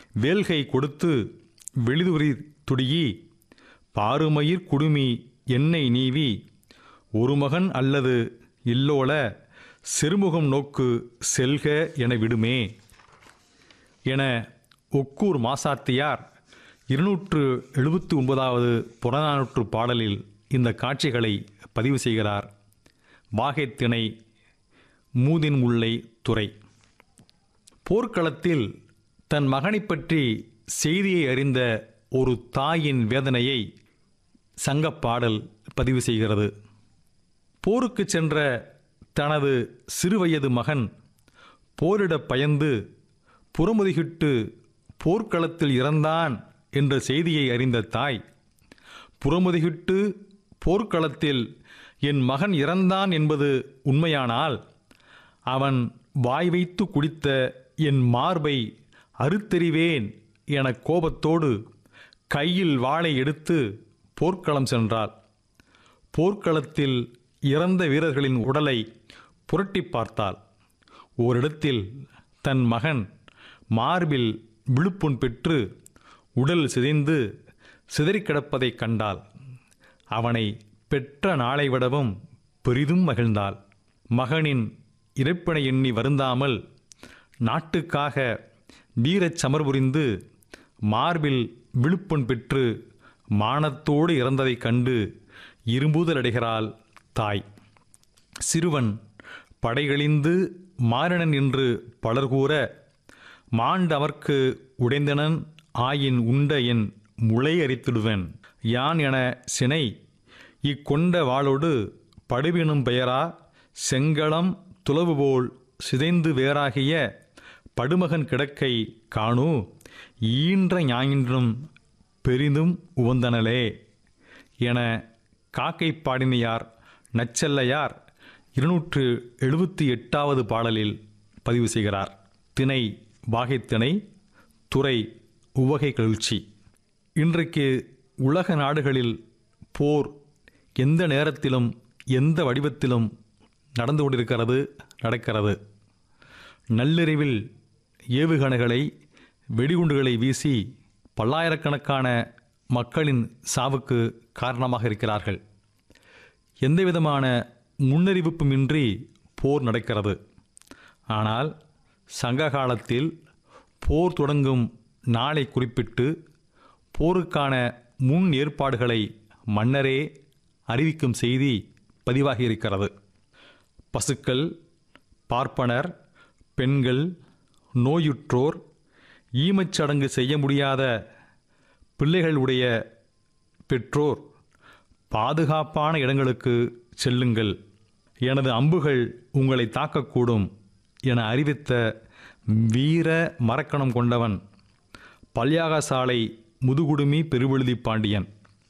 வேல்கை கொடுத்து வெளிதுரி துடியி பாருமயிர் குடுமி எண்ணெய் நீவி ஒரு மகன் அல்லது இல்லோல செருமுகம் நோக்கு செல்க என விடுமே என ஒக்கூர் மாசாத்தியார் இருநூற்று எழுபத்தி ஒன்பதாவது புறநானூற்று பாடலில் இந்த காட்சிகளை பதிவு செய்கிறார் வாகைத்திணை மூதின் முல்லை துறை போர்க்களத்தில் தன் மகனைப் பற்றி செய்தியை அறிந்த ஒரு தாயின் வேதனையை சங்கப்பாடல் பதிவு செய்கிறது போருக்கு சென்ற தனது சிறுவயது மகன் போரிடப் பயந்து புறமுதுகிட்டு போர்க்களத்தில் இறந்தான் என்ற செய்தியை அறிந்த தாய் புறமுதுகிட்டு போர்க்களத்தில் என் மகன் இறந்தான் என்பது உண்மையானால் அவன் வாய் வைத்து குடித்த என் மார்பை அறுத்தெறிவேன் என கோபத்தோடு கையில் வாளை எடுத்து போர்க்களம் சென்றாள் போர்க்களத்தில் இறந்த வீரர்களின் உடலை புரட்டி பார்த்தாள் ஓரிடத்தில் தன் மகன் மார்பில் விழுப்புண் பெற்று உடல் சிதைந்து சிதறிக் கிடப்பதைக் கண்டாள் அவனை பெற்ற நாளை விடவும் பெரிதும் மகிழ்ந்தாள் மகனின் இறப்பினை எண்ணி வருந்தாமல் நாட்டுக்காக வீரச் சமர் புரிந்து மார்பில் விழுப்புண் பெற்று மானத்தோடு இறந்ததைக் கண்டு இரும்புதல் அடைகிறாள் தாய் சிறுவன் படைகளிந்து மாரணன் என்று பலர் கூற மாண்டவர்க்கு உடைந்தனன் ஆயின் உண்ட என் முளை அரித்திடுவன் யான் என சினை இக்கொண்ட வாளோடு படுவினும் பெயரா செங்களம் துளவு போல் சிதைந்து வேறாகிய படுமகன் கிடக்கை காணு ஈன்ற ஞாயின்றும் பெரிதும் உவந்தனலே என காக்கை பாடினியார் நச்செல்லையார் இருநூற்று எழுபத்தி எட்டாவது பாடலில் பதிவு செய்கிறார் திணை வாகைத்திணை துறை உவகை கழ்ச்சி இன்றைக்கு உலக நாடுகளில் போர் எந்த நேரத்திலும் எந்த வடிவத்திலும் நடந்து கொண்டிருக்கிறது நடக்கிறது நள்ளிரவில் ஏவுகணைகளை வெடிகுண்டுகளை வீசி பல்லாயிரக்கணக்கான மக்களின் சாவுக்கு காரணமாக இருக்கிறார்கள் எந்தவிதமான முன்னறிவிப்புமின்றி போர் நடக்கிறது ஆனால் சங்க காலத்தில் போர் தொடங்கும் நாளை குறிப்பிட்டு போருக்கான முன் ஏற்பாடுகளை மன்னரே அறிவிக்கும் செய்தி பதிவாகி இருக்கிறது பசுக்கள் பார்ப்பனர் பெண்கள் நோயுற்றோர் ஈமச்சடங்கு செய்ய முடியாத பிள்ளைகளுடைய பெற்றோர் பாதுகாப்பான இடங்களுக்கு செல்லுங்கள் எனது அம்புகள் உங்களை தாக்கக்கூடும் என அறிவித்த வீர மரக்கணம் கொண்டவன் பல்யாகசாலை முதுகுடுமி பெருவெழுதி பாண்டியன்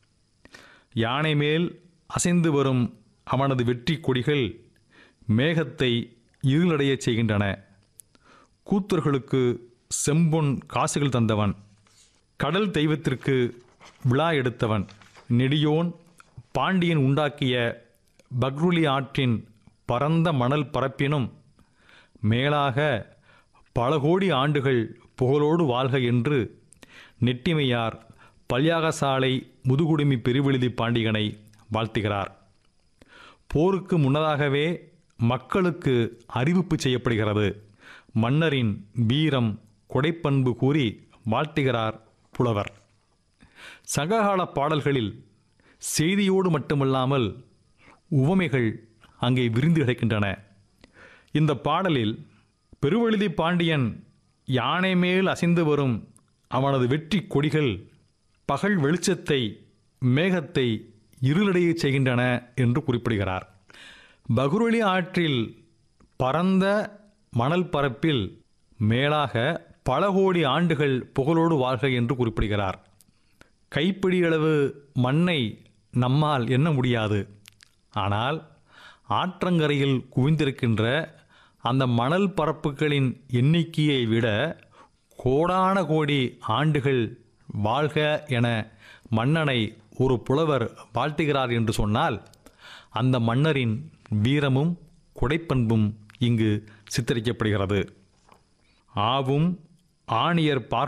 யானை மேல் அசைந்து வரும் அவனது வெற்றி கொடிகள் மேகத்தை இருளடையச் செய்கின்றன கூத்தர்களுக்கு செம்பொன் காசுகள் தந்தவன் கடல் தெய்வத்திற்கு விழா எடுத்தவன் நெடியோன் பாண்டியன் உண்டாக்கிய பக்ருலி ஆற்றின் பரந்த மணல் பரப்பினும் மேலாக பல கோடி ஆண்டுகள் புகழோடு வாழ்க என்று நெட்டிமையார் பல்யாகசாலை முதுகுடுமி பெருவெழுதி பாண்டியனை வாழ்த்துகிறார் போருக்கு முன்னதாகவே மக்களுக்கு அறிவிப்பு செய்யப்படுகிறது மன்னரின் வீரம் கொடைப்பண்பு கூறி வாழ்த்துகிறார் புலவர் சங்ககால பாடல்களில் செய்தியோடு மட்டுமல்லாமல் உவமைகள் அங்கே விரிந்து கிடக்கின்றன இந்த பாடலில் பெருவெழுதி பாண்டியன் யானை மேல் அசைந்து வரும் அவனது வெற்றி கொடிகள் பகல் வெளிச்சத்தை மேகத்தை இருளடையச் செய்கின்றன என்று குறிப்பிடுகிறார் பகுருளி ஆற்றில் பரந்த மணல் பரப்பில் மேலாக பல கோடி ஆண்டுகள் புகழோடு வாழ்க என்று குறிப்பிடுகிறார் கைப்பிடியளவு மண்ணை நம்மால் எண்ண முடியாது ஆனால் ஆற்றங்கரையில் குவிந்திருக்கின்ற அந்த மணல் பரப்புகளின் எண்ணிக்கையை விட கோடான கோடி ஆண்டுகள் வாழ்க என மன்னனை ஒரு புலவர் வாழ்த்துகிறார் என்று சொன்னால் அந்த மன்னரின் வீரமும் கொடைப்பண்பும் இங்கு சித்தரிக்கப்படுகிறது ஆவும் ஆணியர் பார்ப்ப